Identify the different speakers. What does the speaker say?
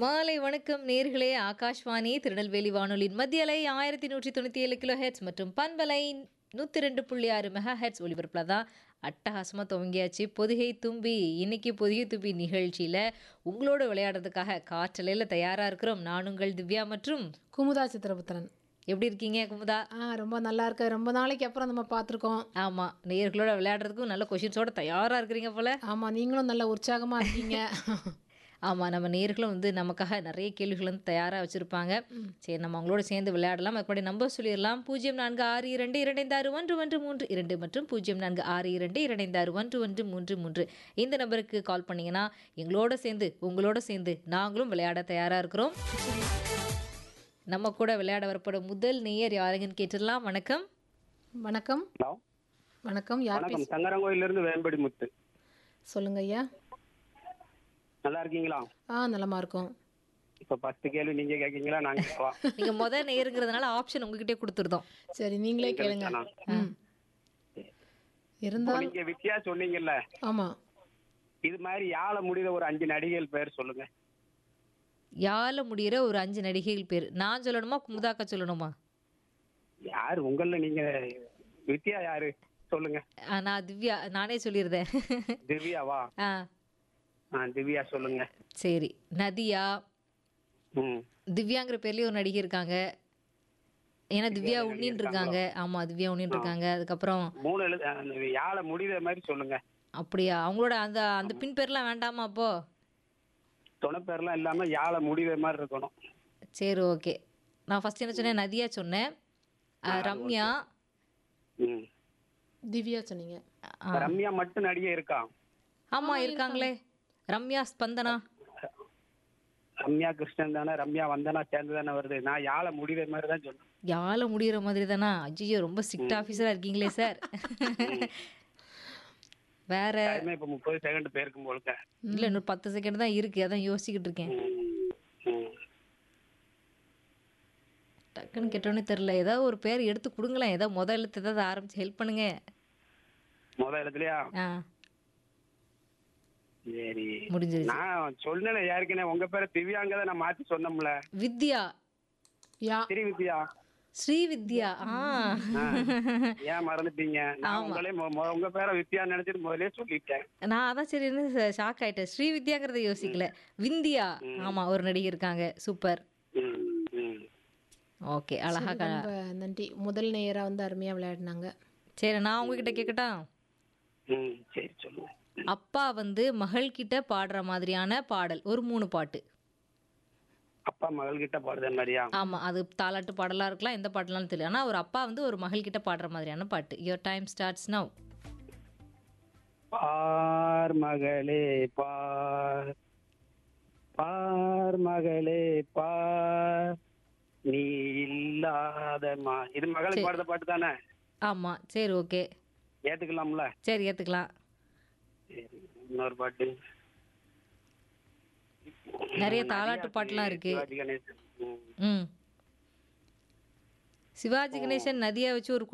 Speaker 1: மாலை வணக்கம் நேர்களே ஆகாஷ்வாணி திருநெல்வேலி வானொலியின் மத்திய அலை ஆயிரத்தி நூற்றி தொண்ணூற்றி ஏழு கிலோ ஹெட்ஸ் மற்றும் பண்பலை நூற்றி ரெண்டு புள்ளி ஆறு மெகா ஹெட்ஸ் ஒலிபரப்பில் தான் அட்டகாசமாக துவங்கியாச்சு பொதிகை தும்பி இன்னைக்கு பொதிகை தும்பி நிகழ்ச்சியில் உங்களோட விளையாடுறதுக்காக காற்றலையில் தயாராக இருக்கிறோம் நான் உங்கள் திவ்யா மற்றும்
Speaker 2: குமுதா சித்திரபுத்திரன்
Speaker 1: எப்படி இருக்கீங்க குமுதா
Speaker 2: ஆ ரொம்ப நல்லா இருக்கு ரொம்ப நாளைக்கு அப்புறம் நம்ம பார்த்துருக்கோம்
Speaker 1: ஆமாம் நேர்களோட விளையாடுறதுக்கும் நல்ல கொஷின்ஸோட தயாராக இருக்கிறீங்க போல
Speaker 2: ஆமாம் நீங்களும் நல்ல உற்சாகமாக இருக்கீங்க
Speaker 1: ஆமாம் நம்ம நேர்களும் வந்து நமக்காக நிறைய கேள்விகள் வந்து தயாராக வச்சுருப்பாங்க சரி நம்ம அவங்களோட சேர்ந்து விளையாடலாம் அதுக்கு நம்பர் சொல்லிடலாம் பூஜ்ஜியம் நான்கு ஆறு இரண்டு இரண்டைந்து ஆறு ஒன்று ஒன்று மூன்று இரண்டு மற்றும் பூஜ்ஜியம் நான்கு ஆறு இரண்டு இரண்டைந்து ஆறு ஒன்று ஒன்று மூன்று மூன்று இந்த நம்பருக்கு கால் பண்ணிங்கன்னா எங்களோட சேர்ந்து உங்களோட சேர்ந்து நாங்களும் விளையாட தயாராக இருக்கிறோம் நம்ம கூட விளையாட வரப்போட முதல் நேயர் யாருங்கன்னு கேட்டுடலாம் வணக்கம்
Speaker 2: வணக்கம்
Speaker 3: ஹலோ
Speaker 2: வணக்கம் யார்
Speaker 3: வணக்கம் சங்கரங்கோயில இருந்து வேம்படி முத்து
Speaker 2: சொல்லுங்க ஐயா
Speaker 3: நல்லா இருக்கீங்களா
Speaker 2: ஆ நலமா இருக்கோம்
Speaker 3: இப்ப பத்து கேள்வி நீங்க கேக்கீங்களா நாங்க கேட்கவா?
Speaker 1: நீங்கள் முதல் நேருங்கிறதுனால ஆப்ஷன் உங்ககிட்டே கொடுத்துருந்தோம்
Speaker 2: சரி நீங்களே கேளுங்க
Speaker 3: தானா?
Speaker 2: ம்
Speaker 3: இப்போ
Speaker 2: இருந்தால்
Speaker 3: நீங்க வித்தியா சொன்னீங்கல்ல
Speaker 2: ஆமாம்
Speaker 3: இது மாதிரி யாழ முடித ஒரு அஞ்சு நடிகைகள் பேர் சொல்லுங்க
Speaker 1: யாழ முடிகிற ஒரு அஞ்சு நடிகைகள் பேர் நான் சொல்லணுமா குமுதாக்கா சொல்லணுமா
Speaker 3: யாரு உங்கள நீங்க வித்யா யாரு சொல்லுங்க
Speaker 1: ஆ, நான் திவ்யா நானே சொல்லியிருந்தேன்
Speaker 3: திவ்யாவா
Speaker 1: ஆ
Speaker 3: ஆ திவ்யா சொல்லுங்க
Speaker 1: சரி நதியா
Speaker 3: ம்
Speaker 1: திவ்யாங்கிற பேர்லேயே ஒரு நடிகை இருக்காங்க ஏன்னா திவ்யா உண்ணின்னு இருக்காங்க ஆமாம் திவ்யா உண்ணின்னு இருக்காங்க அதுக்கப்புறம்
Speaker 3: மூணு எழுது அந்த யாழ முடித மாதிரி சொல்லுங்க
Speaker 1: அப்படியா அவங்களோட அந்த அந்த பின் பேர்லாம் வேண்டாமா அப்போ
Speaker 3: துணை பேர்லாம் இல்லாம யாழ முடித மாதிரி இருக்கணும்
Speaker 1: சரி ஓகே நான் ஃபர்ஸ்ட் என்ன சொன்னேன் நதியா சொன்னேன் ஆ, ரம்யா
Speaker 3: ம்
Speaker 2: திவ்யா சொன்னீங்க
Speaker 3: ரம்யா மட்டும் நடிகை இருக்கா
Speaker 1: ஆமாம் இருக்காங்களே ரம்யா ஸ்பந்தனா
Speaker 3: ரம்யா கிருஷ்ணன் தானே ரம்யா வந்தனா சேர்ந்து தானே வருது நான் யாழ முடித மாதிரி தான் சொன்னேன்
Speaker 1: யாழ முடிகிற மாதிரி தானா ஐயோ ரொம்ப ஸ்ட்ரிக்ட் ஆஃபீஸராக இருக்கீங்களே சார் வேற
Speaker 3: டைமே இப்ப முப்பது செகண்ட் பேருக்கும் போலுக்க
Speaker 1: இல்லை இன்னும் பத்து செகண்ட் தான் இருக்கு அதான் யோசிச்சுக்கிட்டு இருக்கேன்
Speaker 3: ம்.
Speaker 1: டக்குன்னு கேட்டோன்னே தெரில ஏதாவது ஒரு பேர் எடுத்து கொடுங்களேன் ஏதாவது முதல் எழுத்து ஏதாவது ஆரம்பிச்சு ஹெல்ப் பண்ணுங்க
Speaker 3: முத இடத்துலயா
Speaker 1: ஆ
Speaker 3: சரி
Speaker 1: முடிஞ்சிருச்சு
Speaker 3: நான் சொன்னேன் யாருக்குனே உங்க பேரை திவ்யாங்கதை நான் மாத்தி சொன்னோம்ல
Speaker 1: வித்யா
Speaker 2: யா
Speaker 3: சரி வித்யா
Speaker 1: ஸ்ரீ வித்யா ஆ
Speaker 3: ஆ. ஏன் மறந்துட்டீங்க நான் உங்களே மொ- மொ- உங்க பேரை வித்யா நினைச்சிட்டு முதலே சொல்லிட்டேன்
Speaker 1: நான் அதான் சரி ஷாக் ஆயிட்டேன் ஸ்ரீ வித்யாங்கிறத யோசிக்கல விந்தியா ஆமா ஒரு நடிகை இருக்காங்க சூப்பர்
Speaker 3: ம், ம்.
Speaker 1: ஓகே அழகா க-
Speaker 2: ரொம்ப நன்றி முதல் நேயராக வந்து அருமையாக விளையாடினாங்க
Speaker 1: சரி நான் உங்ககிட்ட கேட்கட்டா
Speaker 3: ம், சரி சொல்லுங்க
Speaker 1: அப்பா வந்து மகள் கிட்ட பாடுற மாதிரியான பாடல் ஒரு மூணு பாட்டு
Speaker 3: அப்பா மகள் கிட்ட பாடுத மாதிரியா
Speaker 1: ஆமா அது தாலாட்டு பாடலா இருக்கலாம் எந்த பாடலாம் தெரியல ஆனா ஒரு அப்பா வந்து ஒரு மகள் கிட்ட பாடுற மாதிரியான பாட்டு யுவர் டைம் ஸ்டார்ட்ஸ் நவ்
Speaker 3: பார் மகளே பார் பார் மகளே பார் நீ இல்லாத மா இது மகளுக்கு பாடுற பாட்டு தானே
Speaker 1: ஆமா சரி ஓகே
Speaker 3: ஏத்துக்கலாம்ல
Speaker 1: சரி ஏத்துக்கலாம்
Speaker 3: சரி இன்னொரு பாட்டு
Speaker 1: நிறைய தாலாட்டு பாட்டுலாம் இருக்கு
Speaker 3: சிவாஜி கணேசன் ம்.
Speaker 1: ம் சிவாஜி கணேசன் நதியா வச்சு ஒரு